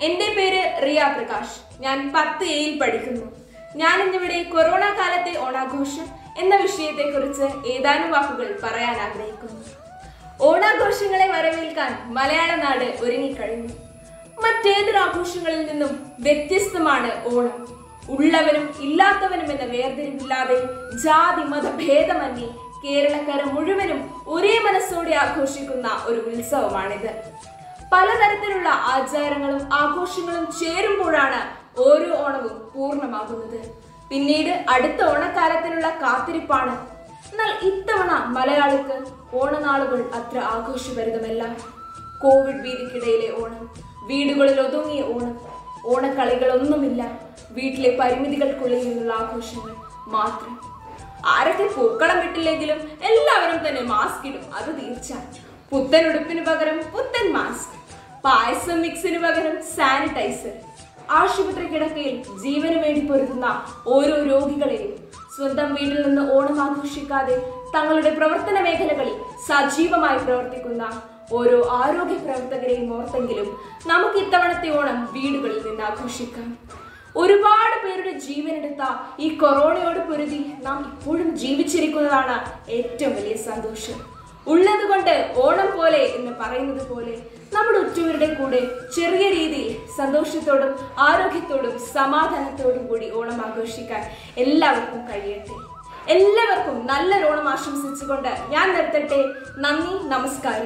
എൻ്റെ പേര് റിയ പ്രകാശ് ഞാൻ പത്ത് എയിൽ പഠിക്കുന്നു ഞാൻ ഇന്നിവിടെ കൊറോണ കാലത്തെ ഓണാഘോഷം എന്ന വിഷയത്തെക്കുറിച്ച് ഏതാനും വാക്കുകൾ പറയാൻ ആഗ്രഹിക്കുന്നു ഓണാഘോഷങ്ങളെ വരവേൽക്കാൻ മലയാള നാട് ഒരുങ്ങിക്കഴിഞ്ഞു മറ്റേതൊരു ആഘോഷങ്ങളിൽ നിന്നും വ്യത്യസ്തമാണ് ഓണം ഉള്ളവനും ഇല്ലാത്തവനും എന്ന വേർതിരിവില്ലാതെ ജാതി മത ഭേദമന്യേ കേരളക്കര മുഴുവനും ഒരേ മനസ്സോടെ ആഘോഷിക്കുന്ന ഒരു ഉത്സവമാണിത് പലതരത്തിലുള്ള ആചാരങ്ങളും ആഘോഷങ്ങളും ചേരുമ്പോഴാണ് ഓരോ ഓണവും പൂർണ്ണമാകുന്നത് പിന്നീട് അടുത്ത ഓണക്കാലത്തിനുള്ള കാത്തിരിപ്പാണ് എന്നാൽ ഇത്തവണ മലയാളിക്ക് ഓണനാളുകൾ അത്ര ആഘോഷഭരിതമല്ല കോവിഡ് ഭീതിക്കിടയിലെ ഓണം വീടുകളിൽ ഒതുങ്ങിയ ഓണം ഓണക്കളികളൊന്നുമില്ല വീട്ടിലെ പരിമിതികൾക്കുള്ളിൽ നിന്നുള്ള ആഘോഷങ്ങൾ മാത്രം ആരൊക്കെ പൂക്കളം വിട്ടില്ലെങ്കിലും എല്ലാവരും തന്നെ മാസ്ക് ഇടും അത് തീർച്ച പുത്തൻ ഉടുപ്പിന് പകരം പുത്തൻ മാസ്ക് പായസം മിക്സിന് പകരം സാനിറ്റൈസർ ആശുപത്രി കിടക്കയിൽ ജീവന് വേണ്ടി പൊരുതുന്ന ഓരോ രോഗികളെയും സ്വന്തം വീട്ടിൽ നിന്ന് ഓണം ആഘോഷിക്കാതെ തങ്ങളുടെ പ്രവർത്തന മേഖലകളിൽ സജീവമായി പ്രവർത്തിക്കുന്ന ഓരോ ആരോഗ്യ പ്രവർത്തകരെയും ഓർത്തെങ്കിലും നമുക്ക് ഇത്തവണത്തെ ഓണം വീടുകളിൽ നിന്ന് ആഘോഷിക്കാം ഒരുപാട് പേരുടെ ജീവനെടുത്ത ഈ കൊറോണയോട് പൊരുതി നാം ഇപ്പോഴും ജീവിച്ചിരിക്കുന്നതാണ് ഏറ്റവും വലിയ സന്തോഷം ഉള്ളത് കൊണ്ട് ഓണം പോലെ എന്ന് പറയുന്നത് പോലെ നമ്മുടെ ഉറ്റവരുടെ കൂടെ ചെറിയ രീതിയിൽ സന്തോഷത്തോടും ആരോഗ്യത്തോടും സമാധാനത്തോടും കൂടി ഓണം ആഘോഷിക്കാൻ എല്ലാവർക്കും കഴിയട്ടെ എല്ലാവർക്കും നല്ലൊരു ഓണം ആശംസിച്ചുകൊണ്ട് ഞാൻ നിർത്തട്ടെ നന്ദി നമസ്കാരം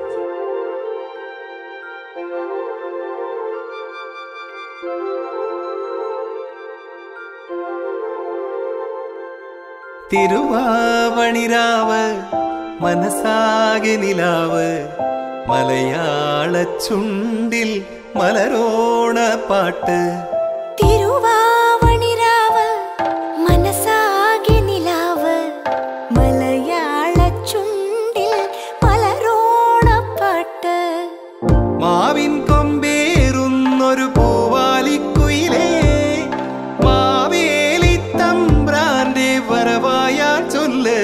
തിരുവാവണിരാവ് മനസ്സാകെ നിലാവ് മലയാള ചുണ്ടിൽ മലരോണ പാട്ട് തിരുവാവണിരാവ് മനസ്സാകെ നിലാവ് മലയാള ചുണ്ടിൽ മലരോണപ്പാട്ട് മാവിൻ കൊമ്പേറുന്നൊരു പൂവാലിക്കുയിലേ മാവേലി തമ്പ്രാന്റെ വരവായാ ചൊല്ല്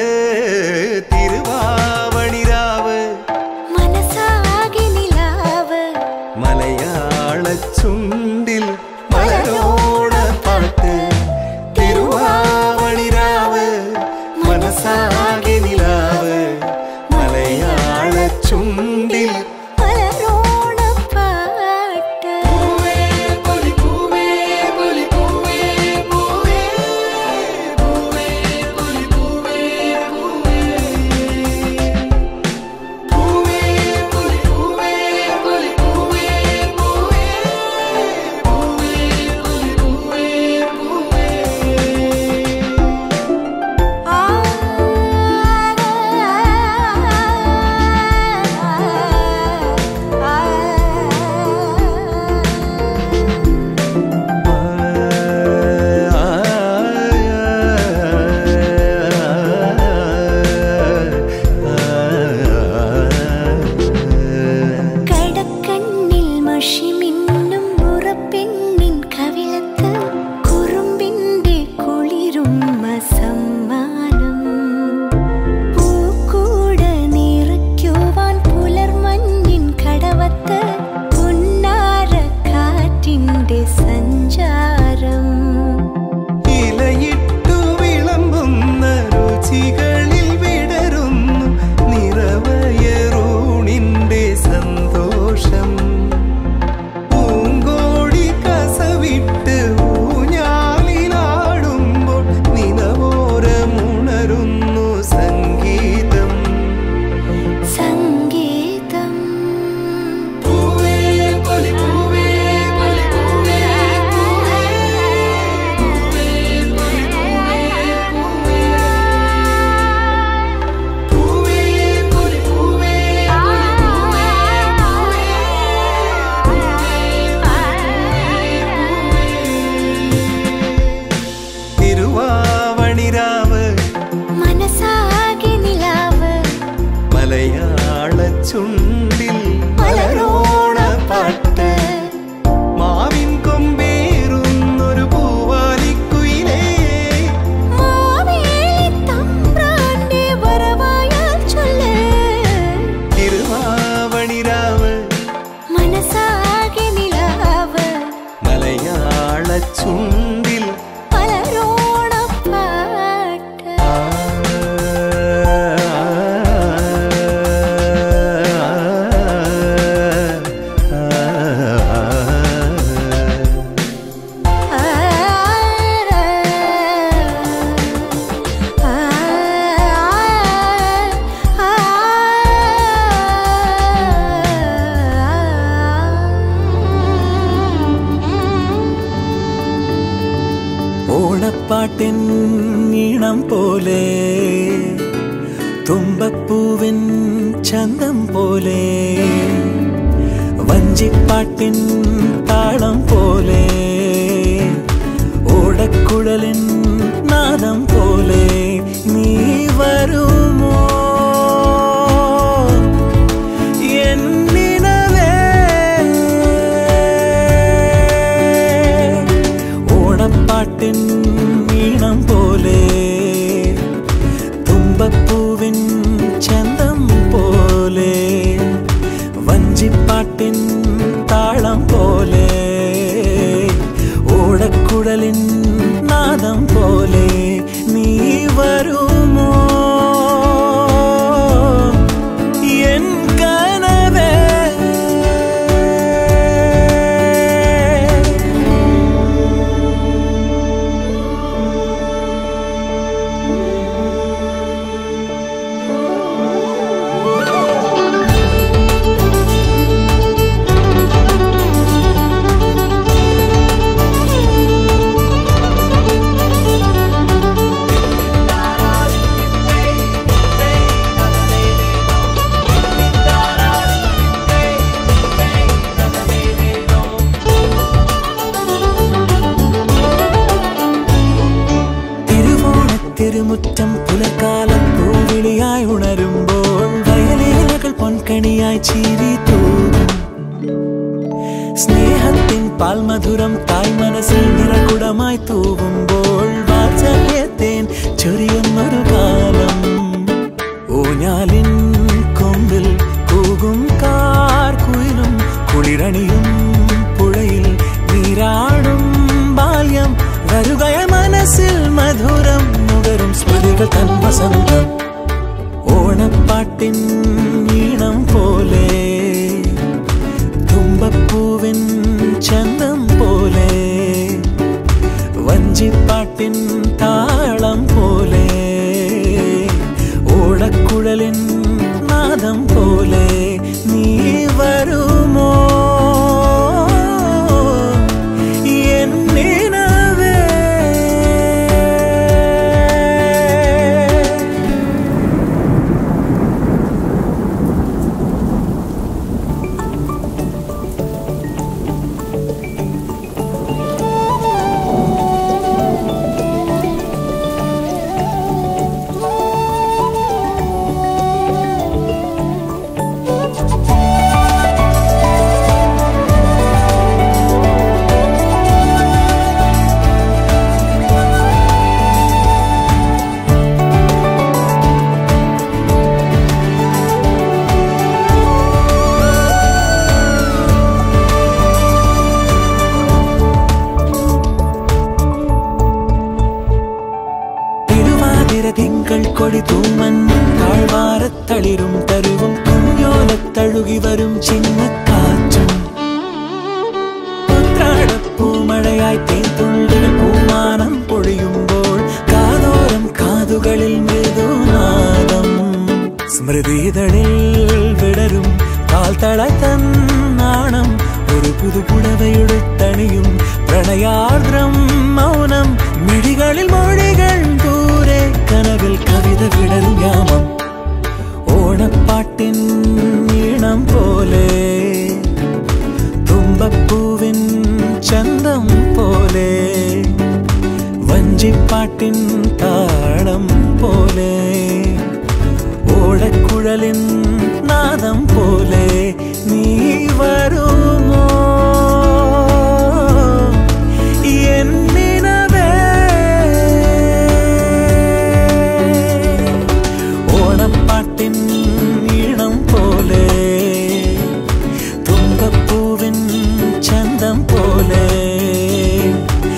തിരുവാവണിരാവ് മനസ്സാകെ നിലാവ് മലയാള ചുണ്ടിൽ മലരോണ പാട്ട് ചുണ്ടിൽ മലരോണപ്പാട്ട് ഓണപ്പാട്ടിൻ ഈണം പോലെ തുമ്പപ്പൂവിൻ ചന്തം പോലെ വഞ്ചിപ്പാട്ടിൻ താളം പോലെ ഓടക്കുഴലിൻ നാദം പോലെ നീ വരുമോ എന്നിനവേ ഓണപ്പാട്ടിൻ ഈണം പോലെ തുമ്പപ്പൂവിൻ ചന്തം പോലെ വഞ്ചിപ്പാട്ടിൻ താളം പോലെ ഓടക്കുഴലിൻ നാദം പോലെ നീ വരുമോ എൻ കനവേ തിരുവോണത്തിരുമുറ്റം പുലക്കാലം പൂവിളിയായി ഉണരുമ്പോൾ വയലേലകൾ പൊൻകണിയായി ചിരി തൂകും സ്നേഹത്തിൻ പാൽമധുരം തായ് മനസ്സിൽ നിറകുടമായി തൂവുമ്പോൾ വാത്സല്യത്തേൻ ചൊരിയുന്നൊരു കാലം ഊഞ്ഞാലിൻ കൊമ്പിൽ കൂകും കാർ കുയിലും കുളിരണിയും പുഴയിൽ നീരാടും ബാല്യം വരുകയ മനസ്സിൽ മധുരം നുകരും സ്മൃതികൾ തൻ വസന്തം ഓണപ്പാട്ടിൻ ഈണം പോലെ തുമ്പപ്പൂവിൻ ചന്തം പോലെ വഞ്ചിപ്പാട്ടിൻ താളം പോലെ ഓടക്കുഴലിൻ നാദം പോലെ നീ വരുമോ എന്നിനവേ തിരുവാതിര തിങ്കൾ കൊടി തൂമൻ താഴ്വാരത്തളിരും തരുവും കുഞ്ഞോലത്തഴുകി വരും ചിന്നക്കാറ്റും ഉത്രാടപ്പൂമഴയായി തേൻതുള്ളിൽ പൂമാനം പൊഴിയുമ്പോൾ കാതോരം കാതുകളിൽ മൃദുനാദം സ്മൃതിതളിൽ വിടരും കാൽത്തള തന്നാണം ഒരു പുതുപുടവയുടുത്തണിയും പ്രണയാർദ്രം മൗനം മിഴികളിൽ മൊഴികൾ ദൂരെ കനവിൽ കവിത വിടരും യാമം ഓണപ്പാട്ടിൻ ഈണം പോലെ തുമ്പപ്പൂവിൻ ചന്തം പോലെ വഞ്ചിപ്പാട്ടിൻ താളം പോലെ ഓടക്കുഴലിൻ നാദം പോലെ നീ വരുമോ എന്നിനവേ ഓണപ്പാട്ടിൻ ഈണം പോലെ തുമ്പപ്പൂവിൻ ചന്തം പോലെ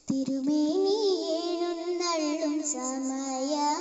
തിരുമേനി എഴുന്നള്ളും സമയമായി